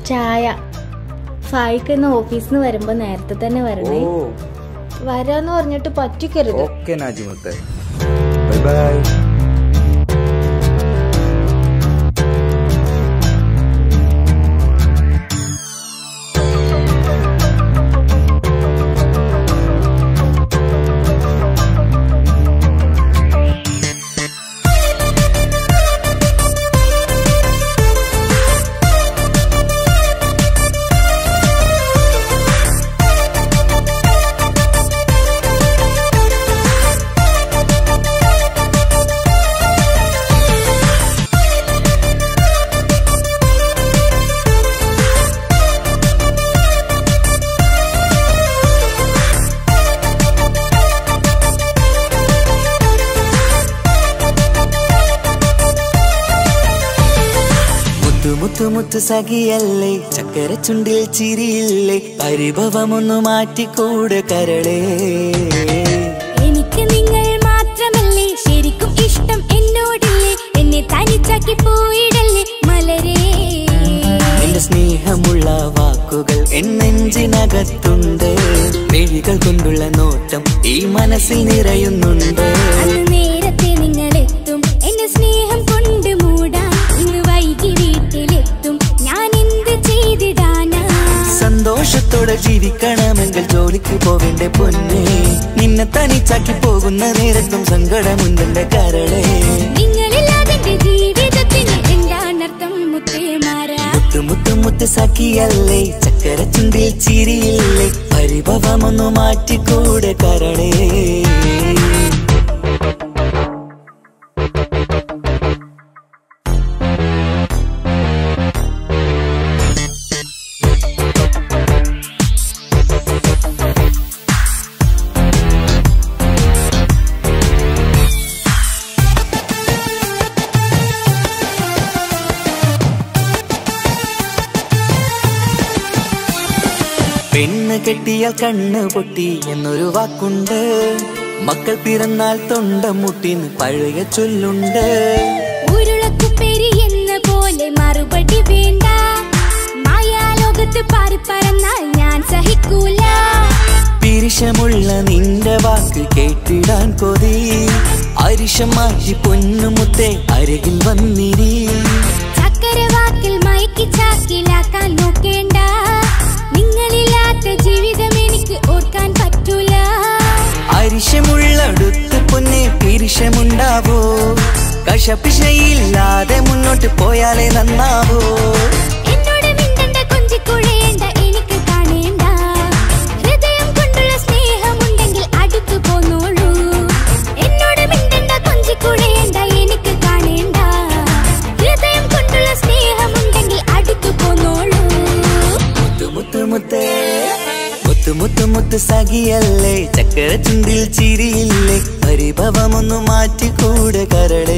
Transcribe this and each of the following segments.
ചായ ഫായിക്ക് ഇന്ന് ഓഫീസിൽ നിന്ന് വരുമ്പോ നേരത്തെ തന്നെ ഓ വരണേ വരാന്ന് പറഞ്ഞിട്ട് പറ്റിക്കരുത് ഓക്കെ നാജിമുത്ത് ബൈ ബൈ മുത്തു മുത്തു മുത്തു സഖിയല്ലേ ചക്കര ചുണ്ടിൽ ചിരിയില്ലേ പരിഭവമൊന്നു മാറ്റിക്കൂടെ കരളേ എനിക്ക് നിങ്ങൾ മാത്രമല്ലേ ശരിക്കും ഇഷ്ടം എന്നോടില്ലേ എന്നെ തനിച്ചാക്കി പോയിടല്ലേ മലരേ എന്റെ സ്നേഹമുള്ള വാക്കുകൾ എന്നെഞ്ചിനകത്തുണ്ട് മിഴികൾ കൊണ്ടുള്ള നോട്ടം ഈ മനസ്സിൽ നിറയുന്നുണ്ട് അന്ന് നേരത്തെ നിങ്ങൾ എത്തും എന്നെ സ്നേഹം കൊണ്ട് മൂടാൻ ഇന്ന് വൈകി വീട്ടിലെത്തും ഞാൻ എന്ത് ചെയ്തിടാനാ സന്തോഷത്തോടെ ജീവിക്കണമെങ്കിൽ ജോലിക്ക് പോവേണ്ട പൊന്നെ നിന്നെ തനിച്ചാക്കി പോകുന്ന നേരത്തും സങ്കടമുണ്ടെന്റെ കരളേ നിങ്ങളില്ലാതെ എന്റെ ജീവിതത്തിന് എന്താണർത്ഥം മുത്തേമാരാ മുത്തു മുത്തു മുത്ത് സഖിയല്ലേ ചക്കര ചുണ്ടിൽ ചിരിയില്ലേ പരിഭവമൊന്നു മാറ്റിക്കൂടെ കരളേ പെണ്ണ് കെട്ടിയാൽ കണ്ണ് പൊട്ടി എന്നൊരു വാക്കുണ്ട് മക്കൾ പിറന്നാൽ തൊണ്ട മുട്ടിന്ന് പഴയ ചൊല്ലുണ്ട് ഉരുളക്കുപ്പേരി എന്ന പോലെ മറുപടി വേണ്ട മായാലോകത്ത് പാറി പറന്നാൽ ഞാൻ സഹിക്കൂല പിരിശമുള്ള നിന്റെ വാക്ക് കേട്ടിടാൻ കൊതി അരിശം മാറ്റി പൊന്നുമുത്തെ അരികിൽ വന്നിരി ചക്കരവാക്കിൽ മയക്കി ചാക്കിലാക്കാൻ നോക്കേണ്ട നിങ്ങളില്ലാത്ത ജീവിതം എനിക്ക് ഓർക്കാൻ പറ്റൂല അരിശമുള്ളടുത്ത് പൊന്നെ പിരിശമുണ്ടാവോ കശപിശയില്ലാതെ മുന്നോട്ട് പോയാലേ നന്നാവോ എന്നോട് മിണ്ടണ്ട കൊഞ്ചിക്കുഴയേണ്ട എനിക്ക് കാണേണ്ട ഹൃദയം കൊണ്ടുള്ള സ്നേഹമുണ്ടെങ്കിൽ അടുത്തു പോന്നോളൂ എന്നോട് മിണ്ടണ്ട കൊഞ്ചിക്കുഴയേണ്ട എനിക്ക് കാണേണ്ട ഹൃദയം കൊണ്ടുള്ള സ്നേഹമുണ്ടെങ്കിൽ അടുത്തു പോന്നോളൂ മുത്തു മുത്തു മുത്തേ മുത്തു മുത്തു മുത്തു സഖിയല്ലേ ചക്കര ചുണ്ടിൽ ചിരിയില്ലേ പരിഭവമൊന്നു മാറ്റിക്കൂടെ കരളേ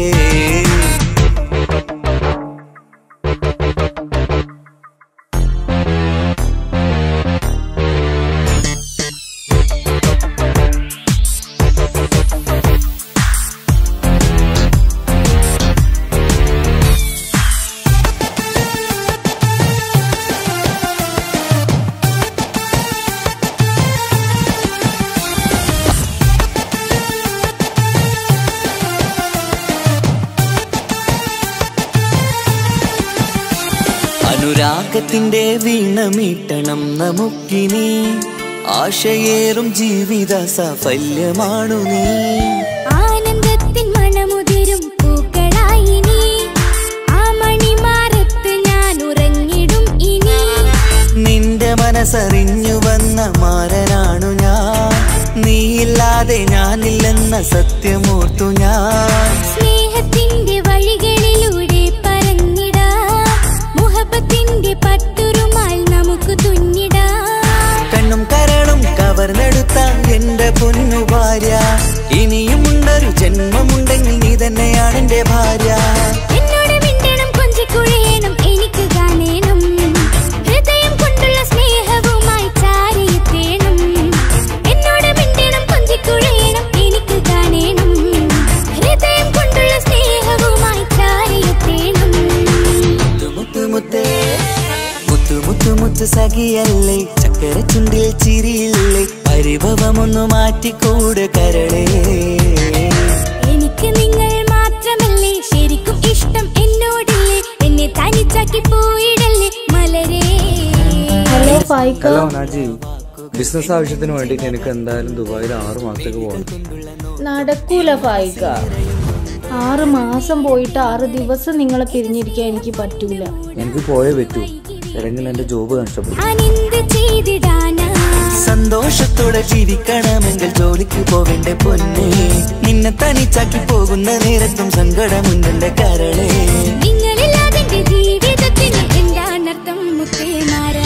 അനുരാഗത്തിന്റെ വീണമീട്ടണം നമുക്കിനി ആശയേറും ജീവിത സാഫല്യമാണു നീ ആനന്ദത്തിൻ മണമുതിരും പൂക്കളായി നീ ആ മണിമാറത്ത് ഞാൻ ഉറങ്ങിടും ഇനി നിന്റെ മനസ്സറിഞ്ഞു വന്ന മാരനാണു ഞാൻ നീയില്ലാതെ ഞാനില്ലെന്ന സത്യമോർത്തു ഞാൻ സ്നേഹത്തിന്റെ വഴികളിലൂടെ പറന്നിടാ മുഹബത്തിന്റെ പട്ടുറുമാൽ നമുക്ക് തുന്നിടാ കണ്ണും കരളും കവർന്നെടുത്ത എന്റെ പൊന്നു ഭാര്യ ഇനിയുമുണ്ടൊരു ജന്മമുണ്ടെങ്കിൽ നീ തന്നെയാണ് എന്റെ ഭാര്യ എന്നോട് മിണ്ടണം കൊഞ്ചിക്കുഴയണം എനിക്ക് കാണേണം ഹൃദയം കൊണ്ടുള്ള സ്നേഹവുമായി ചാരിയെത്തേണം എന്നോട് മിണ്ടണം കൊഞ്ചിക്കുഴയണം എനിക്ക് കാണേണം ഹൃദയം കൊണ്ടുള്ള സ്നേഹവുമായി ചാരിയെത്തേണം മുത്തു മുത്തേ സഖിയല്ലേ ചക്കര ചുണ്ടിൽ ചിരിയില്ലേ പരിഭവമൊന്നു മാറ്റിക്കൂട് കരളേ എനിക്ക് നിങ്ങൾ മാത്രമല്ലേ ശരിക്കും ഇഷ്ടം എന്നോടില്ലേ എന്നെ തനിച്ചാക്കി പോയിടല്ലേ മലരേ hello Faika hello Naji business ആവശ്യത്തിന് വേണ്ടിയിട്ട് എനിക്ക് എന്തായാലും ദുബായിൽ ആറ് മാസത്തേക്ക് പോകണം നടക്കൂല ഫായിക്ക ആറ് മാസം പോയിട്ട് ആറ് ദിവസം നിങ്ങളെ പിരിഞ്ഞിരിക്കാൻ എനിക്ക് പറ്റൂല എനിക്ക് പോയേ പറ്റൂ അല്ലെങ്കിൽ എൻ്റെ ജോബ് നഷ്ടപ്പെടും ഞാനെന്ത് ചെയ്തിടാനാ സന്തോഷത്തോടെ ചിരിക്കണമെങ്കിൽ ജോലിക്ക് പോവേണ്ട പൊന്നെ നിന്നെ തനിച്ചാക്കി പോകുന്ന നേരത്തും സങ്കടമുണ്ടെന്റെ കരളേ നിങ്ങളില്ലാതെ എന്റെ ജീവിതത്തിന് എന്താണർത്ഥം മുത്തേമാരാ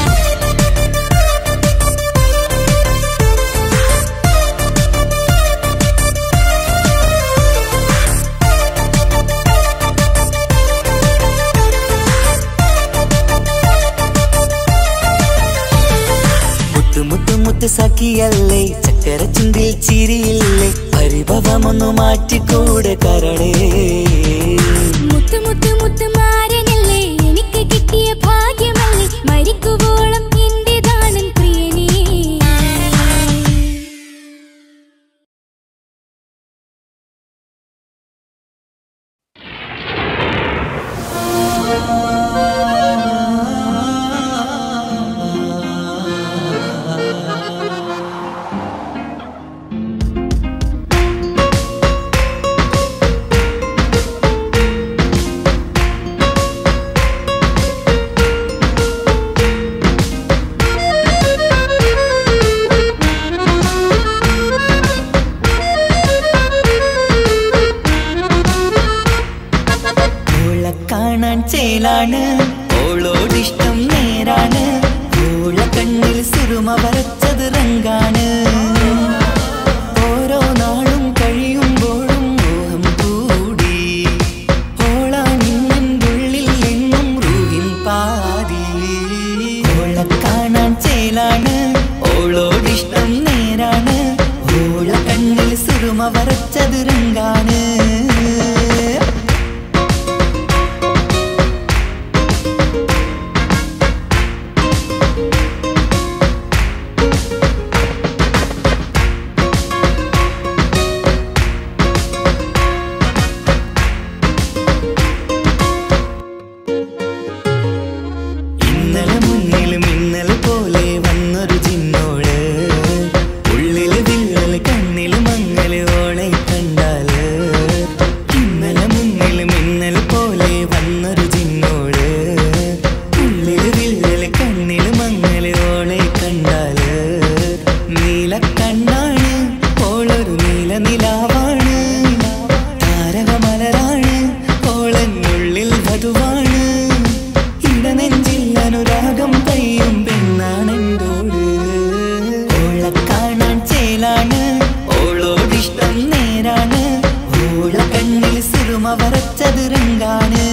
മുത്തു മുത്തു മുത്ത് സഖിയല്ലേ ചക്കര ചുണ്ടിൽ ചിരിയില്ലേ പരിഭവമൊന്നു മാറ്റിക്കൂടെ കരളേ മുത്ത് മുത്ത് മുത്ത് മാരനല്ലേ എനിക്ക് കിട്ടിയ ഭാഗ്യമല്ലേ മരിക്കുവോളം എന്റേതാണൻ പ്രിയനേ ഓളെ കാണാൻ ചേലാണ് ഓളോടിഷ്ടം നേരാണ് ഓള കണ്ണിൽ സുറുമ വരച്ചത് റങ്കാണ് ഓരോ നാളും കഴിയുമ്പോഴും മോഹം കൂടി ഓളാണിന്നുള്ളിൽ എന്നും റൂഹിൻ പാതി ഓളെ കാണാൻ ചേലാണ് ഓളോടിഷ്ടം നേരാണ് ഓള കണ്ണിൽ സുറുമ വരച്ചത് റങ്കാണ് ഇന്നലെ മുന്നിലും ഇന്നലെ പോലെ വന്നൊരു ചിന്നോള് ഉള്ളില് വിള്ളല് കണ്ണില് മങ്ങല് ഓളെ കണ്ടാല് ഇന്നലെ മുന്നിലും ഇന്നലെ പോലെ വന്നൊരു ചിന്നോള് ഉള്ളില് വിള്ളല് കണ്ണില് മങ്ങല് ഓളെ കണ്ടാല് നീല കണ്ണാണ് ഓളൊരു നീല നിലാവാണ് താരകമലരാണ് ഓളനുള്ളിൽ വധുവാണ് ഇടനെഞ്ചിൽ അനുരാഗം പെയ്യും പെണ്ണാണെന്തോട് ഓളെ കാണാൻ ചേലാണ് ഓളോടിഷ്ടം നേരാണ് ഓള കണ്ണിൽ സിറുമ വരച്ചത് രംഗാണ്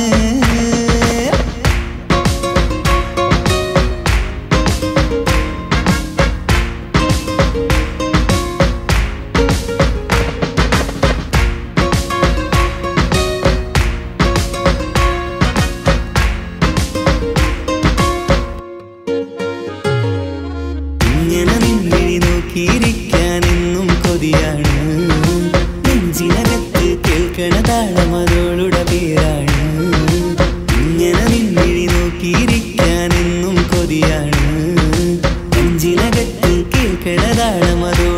ഇങ്ങനെ നിന്നിഴി നോക്കിയിരിക്കാൻ എന്നും കൊതിയാണ് നെഞ്ചിനകത്ത് കേൾക്കണ താളമതോളുടെ പേരാണ് ഇങ്ങനെ നിന്നിഴി നോക്കിയിരിക്കാൻ എന്നും കൊതിയാണ് നെഞ്ചിനകത്ത് കേൾക്കണ താളമതോളുടെ